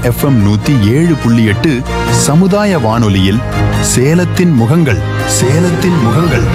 FM நூத்தி ஏழு புள்ளி எட்டு சமுதாய வானொலியில் சேலத்தின் முகங்கள் சேலத்தின் முகங்கள்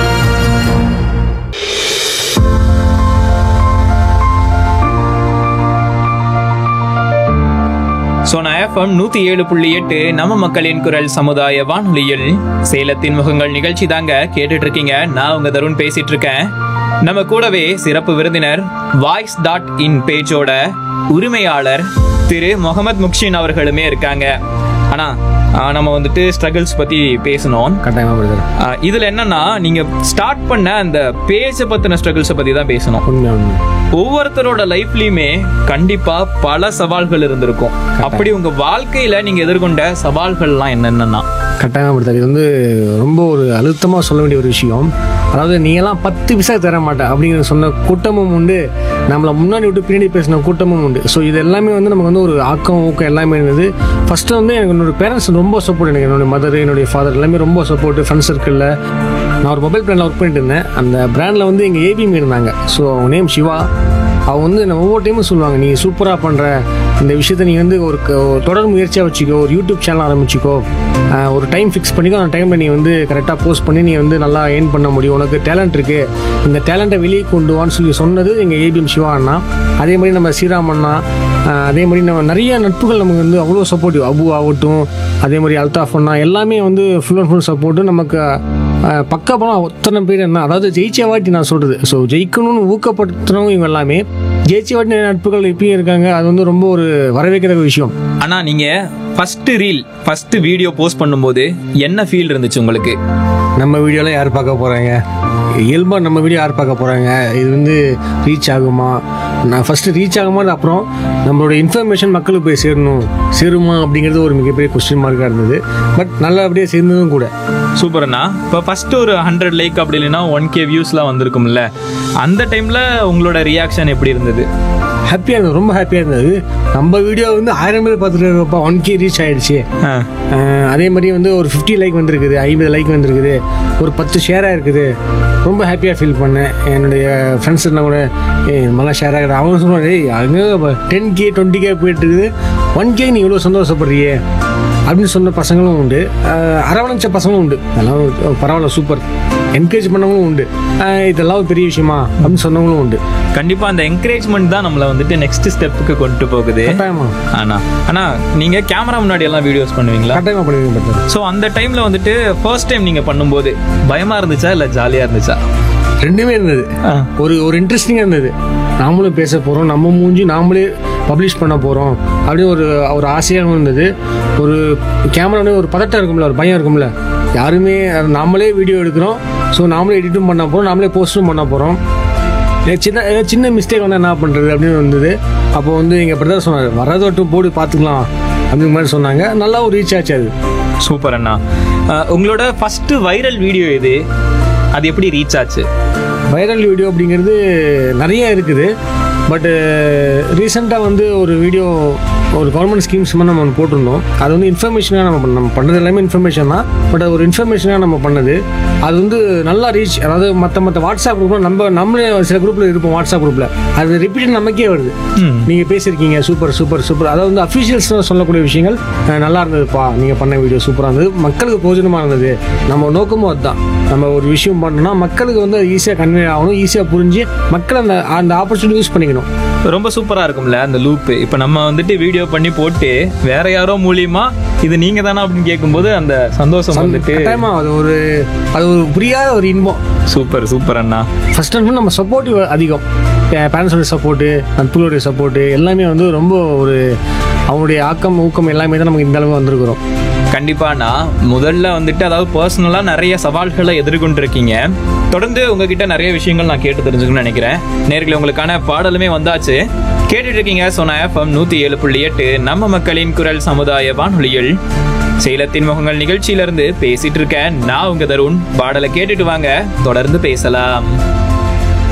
சோனா எஃப்எம் நூத்தி ஏழு புள்ளி எட்டு நம்ம மக்களின் குரல் சமுதாய வானொலியில் சேலத்தின் முகங்கள் நிகழ்ச்சி தாங்க கேட்டுட்டு இருக்கீங்க நான் உங்க தருண் பேசிட்டு இருக்கேன் நம்ம கூடவே சிறப்பு விருந்தினர் வாய்ஸ் டாட் இன் பேஜோட உரிமையாளர் திரு முகமது முக்ஷின் அவர்களுமே இருக்காங்க ஆனா ஆ, நம்ம வந்துட்டு ஸ்ட்ரகிள்ஸ் பத்தி பேசணும் கட்டாயமா பிரதர் ஆ, இதுல என்னன்னா நீங்க ஸ்டார்ட் பண்ண அந்த பேஜை பத்தின ஸ்ட்ரகிள்ஸை பத்தி தான் பேசணும் உண்மை உண்மை ஒவ்வொருத்தரோட லைஃப்லயுமே கண்டிப்பா பல சவால்கள் இருந்திருக்கும் அப்படி உங்க வாழ்க்கையில நீங்க எதிர்கொண்ட சவால்கள்லாம் என்னென்னன்னா கட்டாயமா பிரதர் இது வந்து ரொம்ப ஒரு அழுத்தமாக சொல்ல வேண்டிய ஒரு விஷயம் அதாவது நீங்களாம் பத்து பைசா தர மாட்டேன் அப்படிங்கிற சொன்ன கூட்டமும் உண்டு நம்மளை முன்னாடி விட்டு பின்னாடி பேசின கூட்டமும் உண்டு ஸோ இது எல்லாமே வந்து நமக்கு வந்து ஒரு ஆக்கம் ஊக்கம் எல்லாமே இருந்தது ஃபர்ஸ்ட் வந்து எனக்கு என்னோட பேரண்ட்ஸ் ரொம்ப சப்போர்ட் எனக்கு என்னோட மதர் என்னுடைய ஃபாதர் எல்லாமே ரொம்ப சப்போர்ட் ஃப்ரெண்ட்ஸ் சர்க்கிளில் நான் ஒரு மொபைல் பிராண்டில் ஒர்க் பண்ணிட்டு இருந்தேன் அந்த பிராண்டில் வந்து எங்கள் ஏபிஎம் இருந்தாங்க ஸோ அவங்க நேம் சிவா அவங்க வந்து நான் ஒவ்வொரு டைமும் சொல்லுவாங்க நீ சூப்பராக பண்ணுற இந்த விஷயத்தை நீ வந்து ஒரு க- ஒரு தொடர் முயற்சியாக வச்சுக்கோ ஒரு யூடியூப் சேனல் ஆரம்பிச்சிக்கோ ஆஹ் ஒரு டைம் ஃபிக்ஸ் பண்ணிக்கோ அந்த டைமில் நீ வந்து கரெக்டாக போஸ்ட் பண்ணி நீ வந்து நல்லா ஏர்ன் பண்ண முடியும் உனக்கு டேலண்ட் இருக்குது இந்த டேலண்ட்டை வெளியே கொண்டு வான்னு சொல்லி சொன்னது எங்கள் ஏபிஎம் சிவா அண்ணா அதே மாதிரி நம்ம ஸ்ரீராம் அண்ணா ஆஹ் அதே மாதிரி நம்ம நிறைய நட்புகள் நமக்கு வந்து அவ்வளோ சப்போர்ட்டிவ் அபு ஆகட்டும் அதே மாதிரி அல்தாஃப் அண்ணா எல்லாமே வந்து ஃபுல் அண்ட் ஃபுல் சப்போர்ட்டு நமக்கு ஆஹ் பக்கா பலம் அத்தனை பேர் என்ன அதாவது ஜெயிச்ச வாட்டி நான் சொல்கிறது ஸோ ஜெயிக்கணும்னு ஊக்கப்படுத்துறவங்க இவங்க எல்லாமே ஜெயிச்ச வாட்டி நிறைய நட்புகள் இப்பயும் இருக்காங்க அது வந்து ரொம்ப ஒரு வரவேற்கிற விஷயம் ஆனா நீங்க first reel first video post பண்ணும்போது என்ன ஃபீல் இருந்துச்சு உங்களுக்கு நம்ம வீடியோலாம் யார் பார்க்க போகிறாங்க இயல்பாக நம்ம வீடியோ யார் பார்க்க போகிறாங்க இது வந்து ரீச் ஆகுமா நான் ஃபஸ்ட்டு ரீச் ஆகுமா அப்புறம் நம்மளோட இன்ஃபர்மேஷன் மக்களுக்கு போய் சேரணும் சேருமா அப்படிங்கிறது ஒரு மிகப்பெரிய கொஸ்டின் மார்க்காக இருந்தது பட் நல்லபடியாக சேர்ந்ததும் கூட சூப்பர் அண்ணா இப்போ ஃபர்ஸ்ட் ஒரு ஹண்ட்ரட் லைக் அப்படி இல்லைன்னா ஒன் கே வியூஸ்லாம் வந்திருக்கும்ல அந்த டைம்ல உங்களோட ரியாக்ஷன் எப்படி இருந்தது ஹாப்பியாக இருந்தது ரொம்ப ஹாப்பியாக இருந்தது நம்ம வீடியோ வந்து ஆயிரம் பேர் பார்த்துட்டு இருக்கப்பா ஒன் கே ரீச் ஆயிடுச்சு ஆ, அஹ் அதே மாதிரி வந்து ஒரு ஃபிஃப்டி லைக் வந்திருக்குது ஐம்பது லைக் வந்திருக்குது ஒரு பத்து ஷேராக இருக்குது ரொம்ப ஹாப்பியாக ஃபீல் பண்ணேன் என்னுடைய ஃப்ரெண்ட்ஸ் எல்லாம் கூட ஏய் நல்லா ஷேர் ஆகுது அவங்க சொல்லுவாங்க ஏய் அங்கே டென் கே டுவெண்ட்டி கே போயிட்டு இருக்குது ஒன் கே நீ இவ்வளோ சந்தோஷப்படுறியே அப்படின்னு சொன்ன பசங்களும் உண்டு அஹ் அரவணைச்ச பசங்களும் உண்டு அதெல்லாம் ஒரு- பரவாயில்ல சூப்பர் என்கரேஜ் பண்ணவங்களும் உண்டு அஹ் இதெல்லாம் ஒரு பெரிய விஷயமா அப்படின்னு சொன்னவங்களும் உண்டு கண்டிப்பா அந்த என்கரேஜ்மெண்ட் தான் நம்மள வந்துட்டு நெக்ஸ்ட் ஸ்டெப்புக்கு கொண்டு போகுது கட்டாயமா ஆனா ஆனா நீங்க கேமரா முன்னாடி எல்லாம் வீடியோஸ் பண்ணுவீங்களா கட்டாயமா பண்ணுவீங்க பட்டது ஸோ அந்த டைம்ல வந்துட்டு ஃபர்ஸ்ட் டைம் நீங்க பண்ணும்போது பயமா இருந்துச்சா இல்ல ஜாலியா இருந்துச்சா ரெண்டுமே இருந்தது ஆ. ஒரு ஒரு இன்ட்ரெஸ்டிங்காக இருந்தது நாமளும் பேச போகிறோம் நம்ம மூஞ்சி நாமளே பப்ளிஷ் பண்ண போகிறோம் அப்படின்னு ஒரு ஒரு ஆசையாகவும் இருந்தது ஒரு கேமரா ஒரு பதட்டம் இருக்கும்ல ஒரு பயம் இருக்கும்ல யாருமே அது நாமளே வீடியோ எடுக்கிறோம் ஸோ நாமளே எடிட்டும் பண்ண போகிறோம் நாமளே போஸ்ட்டும் பண்ண போகிறோம் சின்ன ஏதாவது சின்ன மிஸ்டேக் வந்தால் என்ன பண்ணுறது அப்படின்னு வந்தது அப்போ வந்து எங்கள் பிரதர் சொன்னார் வரது மட்டும் போட்டு பார்த்துக்கலாம் அப்படிங்கிற மாதிரி சொன்னாங்க நல்லாவும் ரீச் ஆச்சு அது சூப்பர் அண்ணா அஹ், உங்களோட ஃபர்ஸ்ட் வைரல் வீடியோ இது அது எப்படி ரீச் ஆச்சு வைரல் வீடியோ அப்படிங்கிறது நிறைய இருக்குது பட்டு ரீசெண்டாக வந்து ஒரு வீடியோ ஒரு கவர்மெண்ட் ஸ்கீம்ஸ் மாதிரி நம்ம ஒன்று போட்டிருந்தோம் அது வந்து இன்ஃபர்மேஷனாக நம்ம பண்ண- நம்ம பண்ணது எல்லாமே இன்ஃபர்மேஷன் தான் பட் அது ஒரு இன்ஃபர்மேஷனாக நம்ம பண்ணது அது வந்து நல்லா ரீச் அதாவது மற்ற மற்ற வாட்ஸ்அப் குரூப்பில் நம்ம நம்மளே சில குரூப்பில் இருப்போம் வாட்ஸ்அப் குரூப்பில் அது ரிப்பீட் நமக்கே வருது ம். நீங்கள் பேசியிருக்கீங்க சூப்பர் சூப்பர் சூப்பர் அதாவது வந்து அஃபிஷியல்ஸ் சொல்லக்கூடிய விஷயங்கள் அஹ், நல்லா இருந்ததுப்பா நீங்கள் பண்ண வீடியோ சூப்பராக இருந்தது மக்களுக்கு பிரயோஜனமாக இருந்தது நம்ம நோக்கமும் அதுதான் நம்ம ஒரு விஷயம் பண்ணோம்னா மக்களுக்கு வந்து ஈஸியாக கன்வே ஆகணும் ஈஸியாக புரிஞ்சு மக்கள் அந்த அந்த ஆப்பர்ச்சுனிட்டி யூஸ் பண்ணிக்கணும் ரொம்ப சூப்பரா இருக்கும்ல அந்த லூப் இப்ப நம்ம வந்துட்டு வீடியோ பண்ணி போட்டு வேற யாரோ மூலியமா இது நீங்க தானா அப்படின்னு கேட்கும்போது அந்த சந்தோஷம் வந்துட்டு கட்டாயமா அது ஒரு அது ஒரு புரியாத ஒரு இன்பம் சூப்பர் சூப்பர் அண்ணா ஃபர்ஸ்ட் அண்ட் ஃபுல் நம்ம சப்போர்ட்டிவ் அதிகம் பேரண்ட்ஸோட சப்போர்ட்டு நட்புகளுடைய சப்போர்ட்டு எல்லாமே வந்து ரொம்ப ஒரு அவங்களுடைய ஆக்கம் ஊக்கம் எல்லாமே தான் நமக்கு இந்த அளவு வந்திருக்கிறோம் கண்டிப்பாண்ணா முதல்ல வந்துட்டு அதாவது பர்சனலா நிறைய சவால்களை எதிர்கொண்டிருக்கீங்க தொடர்ந்து உங்ககிட்ட நிறைய விஷயங்கள் நான் கேட்டு தெரிஞ்சுக்கணும்னு நினைக்கிறேன் நேர்களை உங்களுக்கான பாடலுமே வந்தாச்சு கேட்டுட்டு இருக்கீங்க சோனா எஃப்எம் நூத்தி ஏழு புள்ளி எட்டு நம்ம மக்களின் குரல் சமுதாய வானொலியில் சேலத்தின் முகங்கள் நிகழ்ச்சியிலிருந்து பேசிட்டு இருக்கேன் நான் உங்க தருண் பாடலை கேட்டுட்டு வாங்க தொடர்ந்து பேசலாம்